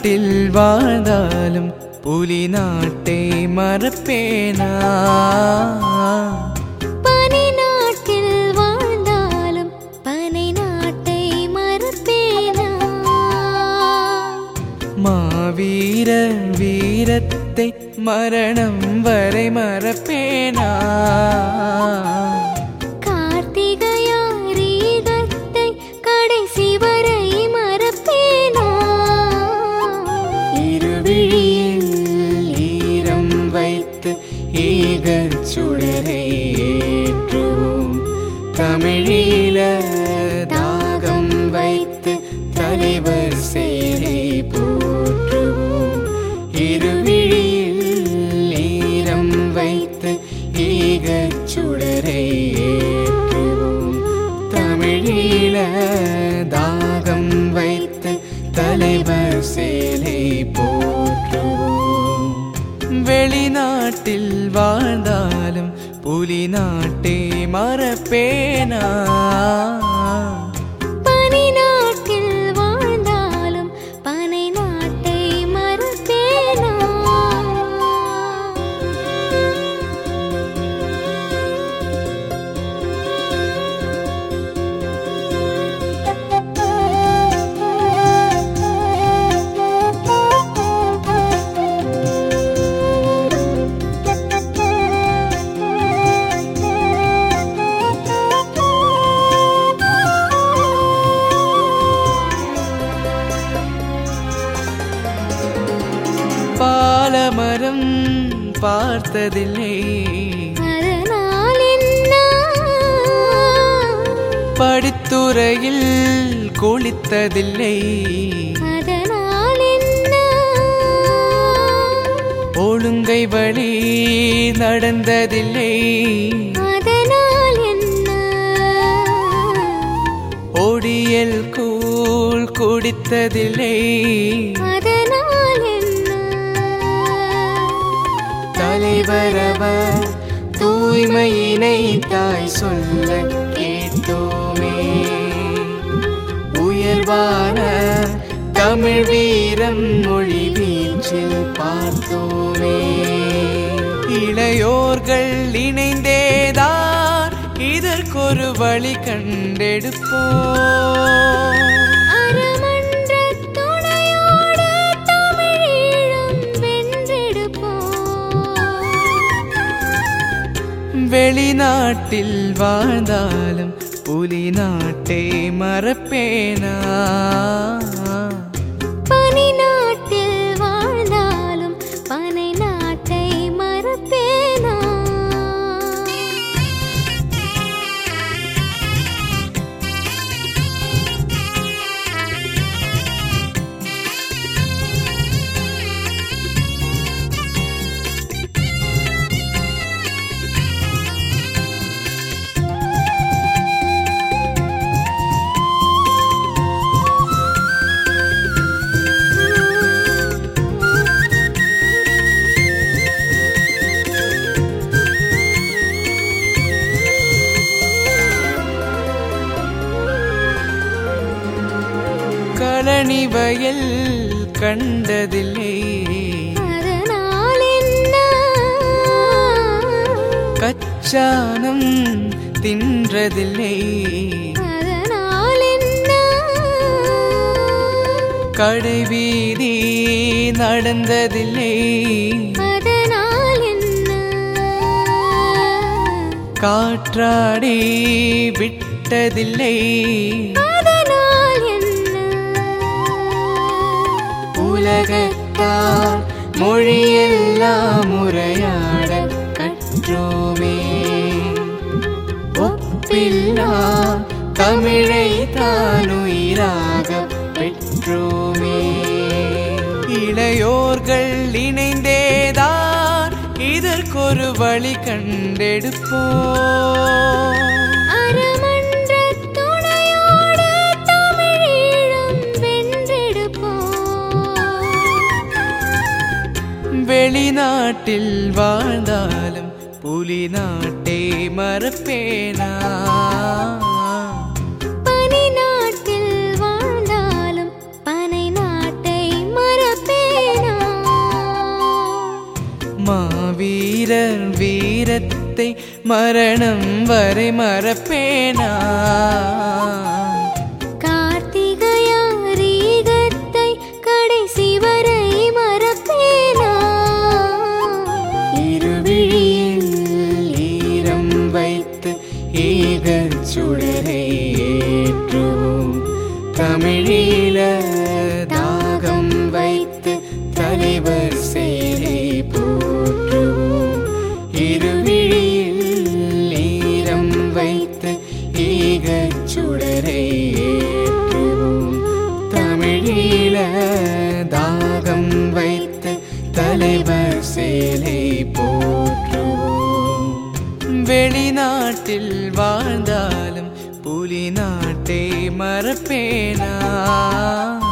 நாட்டில் வாழ்ந்தாலும் புலி நாட்டை மறப்பேனா பனி நாட்டில் வாழ்ந்தாலும் பனை நாட்டை மறப்பேனா மாவீர வீரத்தை மரணம் வரை மறப்பேனா கார்த்திகையாரீகத்தை கடைசி வரை மறப்பேனா இருவிழியில் ஈரம் வைத்து ஈகச் சுடரை ஏற்றுவோம் தமிழீழ தாகம் வைத்து தலைவர் செயலை போற்றுவோம் இருவிழியில் ஈரம் வைத்து ஈகச் சுடரை ஏற்றுவோம் தமிழீழ தாகம் வைத்து தலைவர் சேலை போற்றுவோம் வெளிநாட்டில் வாழ்ந்தாலும் புலி நாட்டை மறப்பேனா பனி நாட்டில் வாழ்ந்தாலும் பனை நாட்டை மறப்பேனா பாலமரம் பார்த்ததில்லை அதனால் என்ன படித்துறையில் குளித்ததில்லை அதனால் என்ன ஒழுங்கை வழி நடந்ததில்லை அதனால் என்ன ஒடியல் கூழ் குடித்ததில்லை அதனால் என்ன தலைவரவர் தூய்மையினை தாய் சொல்ல கேட்டோமே உயர்வான தமிழ் வீரம் மொழி வீச்சில் பார்த்தோமே இளையோர்கள் இணைந்தேதான் இதற்கொரு வழி கண்டெடுப்போம் அறமன்ற துணையோடு தமிழீழம் வென்றெடுப்போம் வெளிநாட்டில் வாழ்ந்தாலும் புலி நாட்டை மறப்பேனா பனி நாட்டில் வாழ்ந்தாலும் பனை நாட்டை மறப்பேனா கழனி வயல் கண்டதில்லை அதனால் என்ன கச்சானம் தின்றதில்லை அதனால் என்ன கடைவீதி நடந்ததில்லை அதனால் என்ன காற்றாடி விட்டதில்லை அதனால் என்ன உலகத்தால் மொழியெல்லாம் உரையாட கற்றோமே ஒப்பில்லா தமிழை தானுயிராக பெற்றோமே இளையோர்கள் இணைந்தேதான் இதற்கொரு வழி கண்டெடுப்போம் அறமன்ற துணையோடு தமிழீழம் வென்றெடுப்போம் வெளிநாட்டில் வாழ்ந்தாலும் புலி நாட்டை மறப்பேனா பனி நாட்டில் வாழ்ந்தாலும் பனை நாட்டை மறப்பேனா மாவீரர் வீரத்தை மரணம் வரை மறப்பேனா கார்த்திகையாரீகத்தை கடைசி வரை மறப்பேனா இருவிழியில் ஈரம் வைத்து ஈகச் சுடரை ஏற்றுவோம் தமிழீழ தாகம் வைத்து தலைவர் சேரை போற்றுவோம் இருவிழியில் ஈரம் வைத்து ஈகச் சுடரை ஏற்றுவோம் தமிழீழ தாகம் வைத்து தலைவர் சேலை போற்றுவோம் வெளிநாட்டில் வாழ்ந்தாலும் புலி நாட்டை மறப்பேனா